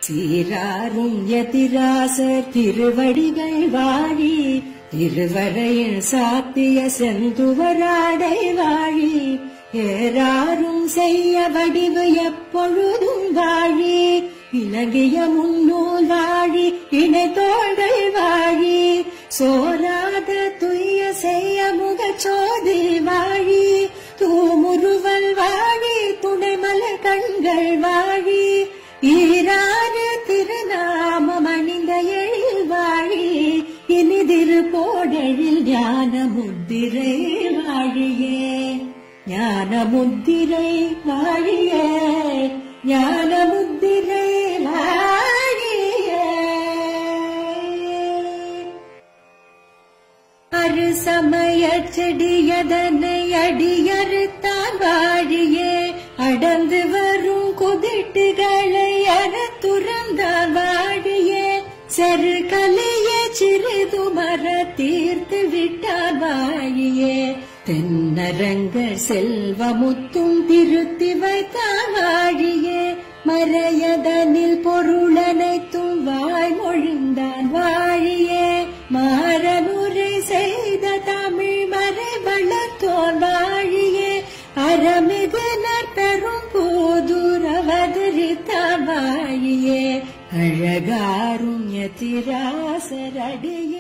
சீராரும் எதிராசர் திருவடிகள் வாழி திருவரையில் சாத்திய செந்துவராடை வாழி ஏறாரும் செய்ய வடிவு எப்பொழுதும் வாழி இலங்கிய முன்னூல் வாழி இணைத்தோள்கள் வாழி சோராத துய்ய செய்ய முகச்சோதி வாழி தூமுருவல் வாழி துணைமலர் கண்கள் வாழி ஈராறு திருநாமம் அணிந்த எழில் வாழி இனிதிரு போடழில் ஞான முத்திரை வாழியே ஞான முத்திரை வாழியே ஞான முத்திரை வாழியே அரு சமய செடியதனை அடியறுத்தான் வாழியே அடர்ந்து வரும் குதிட்டுகளை அற துறந்தான் வாழியே செரு கலைய சிறிது மர தீர்த்து விட்டான் வாழியே தென்னரங்க செல்வமுத்தும் திருத்தி வைத்தான் வாழியே மறையதனில் பொருளனைத்தும் வாய்மொழிந்தான் வாழியே மாறமுறை செய்த தமிழ் மறை வளர்த்தோன் வாழியே அறமிகு நற்பெரும் போதுரவதரித்தான் வாழியே அழகாரும் எதிராசரடியே